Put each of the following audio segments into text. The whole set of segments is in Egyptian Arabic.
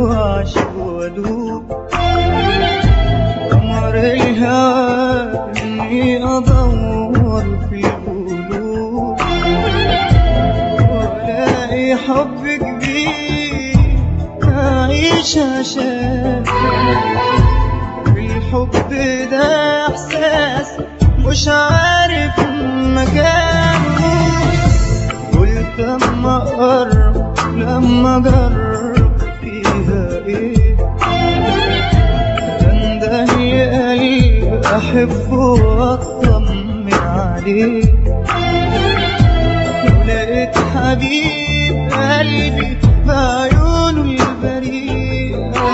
وعشق وادوب قمر الهوى اني ادور في القلوب والاقي حب كبير اعيش عشان الحب ده احساس مش عارف مكانه قلت اما اقرب لما اجرب فيها ايه انده لقلبي احبه واطمن عليه ولقيت حبيب قلبي بعيونه البريئة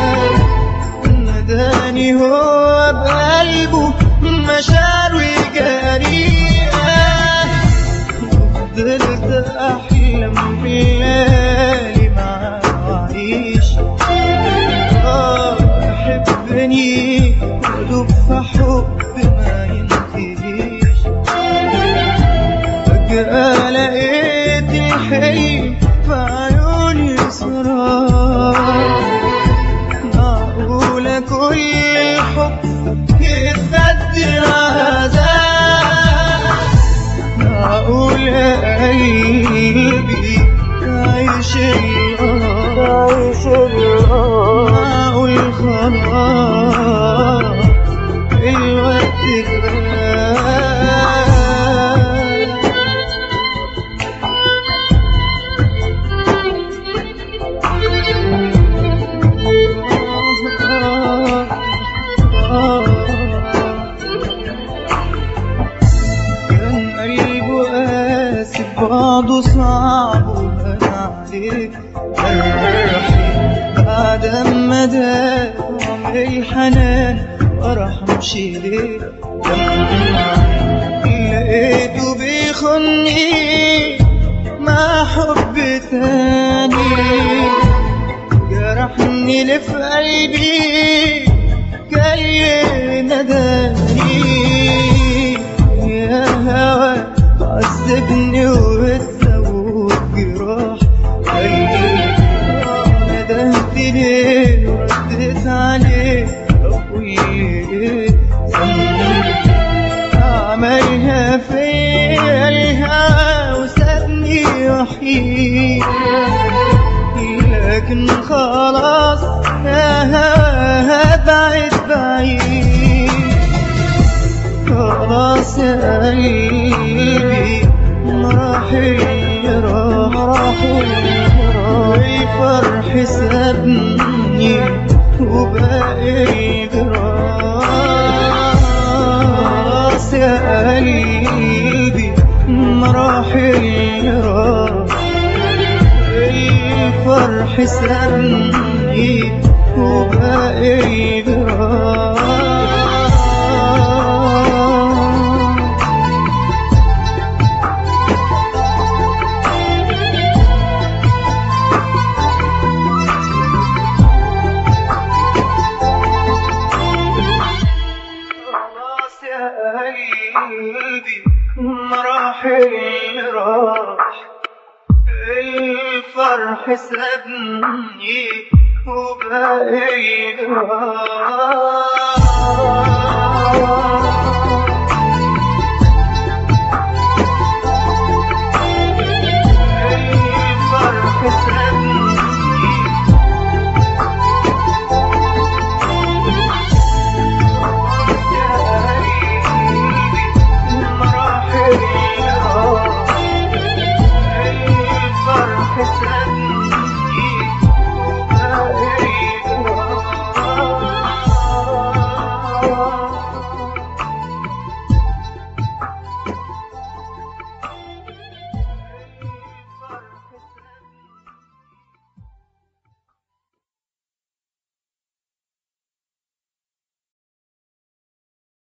ناداني هو بقلبه مشاعره جريئة وفضلت أحلم بالليالي معاه وأعيش آه يحبني وأدوب في حب ما ينتهيش فجأة لقيت الحلم في عيوني سراب معقولة كل الحب يتبدل عذاب معقولة قلبي عايش عايش معقول خلاص الوقت فات كان قلبه قاسي بعضه صعب وبان عليه جرحي بعد ما دام الحنان وارحمش ليه لقيته بيخني مع حب تاني جرحني اللي في قلبي جاي نداني يا هوا عذبني وتزود جراح قلبي ندهت ليه ورديت عليه أقول إيه ذنبي عملها فيا الهوى وسابني وحيد لكن خلاص يا هوا بعد بعيد خلاص يا قلبي مراحل راح مراحل والفرح سابني وباقي الجراح يا قلبي مراحل راح الفرح سابني وباقي الجراح خلاص يا قلبي مراحل راح الفرح سابني وباقي جراح